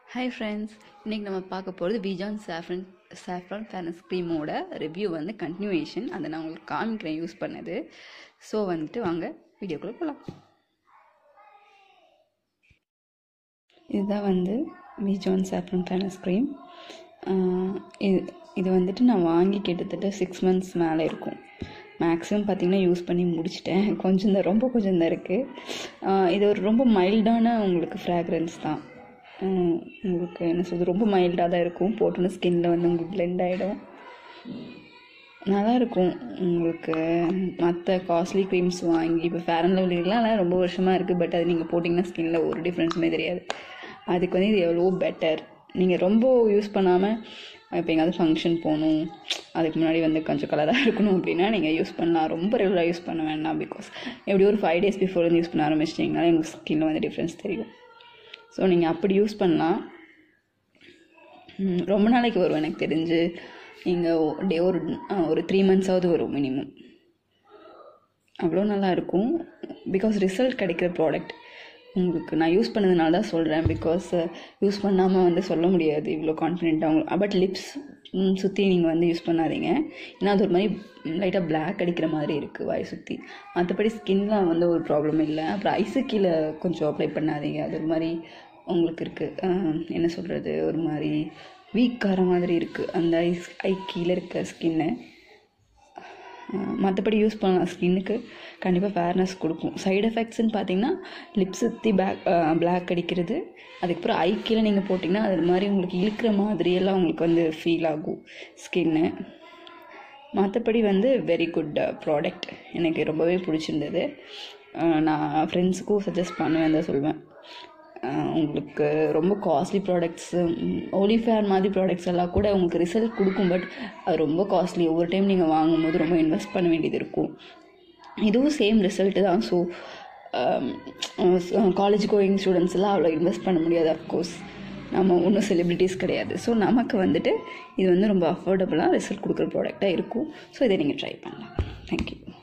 hi friends இன்றைக்கி நம்ம பார்க்க போகிறது விஜான் சாஃப்ரன் சாஃப்ரான் ஃபேனஸ் க்ரீமோட ரிவ்யூ வந்து கண்டினியூவேஷன் அதை நான் உங்களுக்கு காமிக்கிறேன் யூஸ் பண்ணது ஸோ வந்துட்டு வாங்க வீடியோக்குள்ளே போகலாம் இதுதான் வந்து விஜான் சாஃப்ரன் ஃபேனஸ் க்ரீம் இது இது வந்துட்டு நான் வாங்கி கிட்டத்தட்ட சிக்ஸ் மந்த்ஸ் மேலே இருக்கும் மேக்ஸிமம் பார்த்திங்கன்னா யூஸ் பண்ணி முடிச்சிட்டேன் கொஞ்சம் தான் ரொம்ப கொஞ்சம் தான் இருக்குது இது ஒரு ரொம்ப மைல்டான உங்களுக்கு ஃப்ராக்ரன்ஸ் தான் உம், உங்களுக்கு என்ன சொல்றது ரொம்ப மைல்டாக தான் இருக்கும் போட்டோன்னு ஸ்கின்ல வந்து உங்களுக்கு பிளெண்ட் ஆகிடும் நல்லா இருக்கும் உங்களுக்கு மற்ற காஸ்ட்லி க்ரீம்ஸ் வாங்கி இப்போ ஃபேர் அண்ட் லவ்லிலாம் ரொம்ப வருஷமாக இருக்குது பட் அது நீங்கள் போட்டிங்கன்னா ஸ்கின்ல ஒரு டிஃப்ரென்ஸுமே தெரியாது அதுக்கு வந்து இது எவ்வளோ பெட்டர் நீங்கள் ரொம்ப யூஸ் பண்ணாமல் இப்போ எங்கேயாவது ஃபங்க்ஷன் போகணும் அதுக்கு முன்னாடி வந்து கொஞ்சம் கலராக இருக்கணும் அப்படின்னா நீங்கள் யூஸ் பண்ணலாம் ரொம்ப ரெகுலராக யூஸ் பண்ண வேண்டாம் பிகாஸ் எப்படி ஒரு ஃபைவ் டேஸ் பிஃபோர் வந்து யூஸ் பண்ண ஆரம்பிச்சிட்டிங்கனால எங்கள் ஸ்கின்ல வந்து டிஃப்ரென்ஸ் தெரியும் ஸோ நீங்கள் அப்படி யூஸ் பண்ணலாம் ம், ரொம்ப நாளைக்கு வரும் எனக்கு தெரிஞ்சு நீங்கள் டே ஒரு ஆ, ஒரு த்ரீ மந்த்ஸாவது வரும் மினிமம் அவ்வளோ நல்லா இருக்கும் பிகாஸ் ரிசல்ட் கிடைக்கிற ப்ராடக்ட் உங்களுக்கு நான் யூஸ் பண்ணதுனால தான் சொல்கிறேன் பிகாஸ் யூஸ் பண்ணாமல் வந்து சொல்ல முடியாது இவ்வளோ கான்ஃபிடென்ட்டாக உங்களுக்கு பட் லிப்ஸ் சுற்றி நீங்கள் வந்து யூஸ் பண்ணாதீங்க ஏன்னா அது ஒரு மாதிரி லைட்டாக பிளாக் அடிக்கிற மாதிரி இருக்குது வாய் சுற்றி மற்றபடி ஸ்கின்ல வந்து ஒரு ப்ராப்ளம் இல்லை அப்புறம் ஐஸு கீழே கொஞ்சம் அப்ளை பண்ணாதீங்க அது ஒரு மாதிரி உங்களுக்கு இருக்குது என்ன சொல்கிறது ஒரு மாதிரி வீக் ஆகிற மாதிரி இருக்குது அந்த ஐஸ் ஐ கீழே இருக்க ஸ்கின்னு மற்றபடி யூஸ் பண்ணலாம் ஸ்கின்னுக்கு கண்டிப்பாக ஃபேர்னஸ் கொடுக்கும் சைடு எஃபெக்ட்ஸ்னு பார்த்தீங்கன்னா லிப்ஸ் சுற்றி பேக் பிளாக் அடிக்கிறது அதுக்கப்புறம் ஐ கீழே நீங்கள் போட்டிங்கன்னா அது மாதிரி உங்களுக்கு இழுக்கிற மாதிரியெல்லாம் உங்களுக்கு வந்து ஃபீல் ஆகும் ஸ்கின்னு மற்றபடி வந்து வெரி குட் ப்ராடக்ட் எனக்கு ரொம்பவே பிடிச்சிருந்தது அஹ் நான் ஃப்ரெண்ட்ஸுக்கும் சஜஸ்ட் பண்ணுவேன் தான் சொல்வேன் அஹ் உங்களுக்கு ரொம்ப காஸ்ட்லி ப்ராடக்ட்ஸ் ஓலிஃபேர் மாதிரி ப்ராடக்ட்ஸ் எல்லாம் கூட உங்களுக்கு ரிசல்ட் கொடுக்கும் பட் அது ரொம்ப காஸ்ட்லி ஒவ்வொரு டைம் நீங்கள் வாங்கும்போது ரொம்ப இன்வெஸ்ட் பண்ண வேண்டியது இருக்கும் இதுவும் சேம் ரிசல்ட்டு தான் ஸோ காலேஜ் கோயிங் ஸ்டூடெண்ட்ஸ் எல்லாம் அவ்வளோ இன்வெஸ்ட் பண்ண முடியாது அஃப்கோர்ஸ் நம்ம ஒன்றும் செலிப்ரிட்டிஸ் கிடையாது ஸோ நமக்கு வந்துட்டு இது வந்து ரொம்ப அஃபோர்டபுளாக ரிசல்ட் கொடுக்குற ப்ராடக்டாக இருக்கும் ஸோ இதை நீங்கள் ட்ரை பண்ணலாம் தேங்க்யூ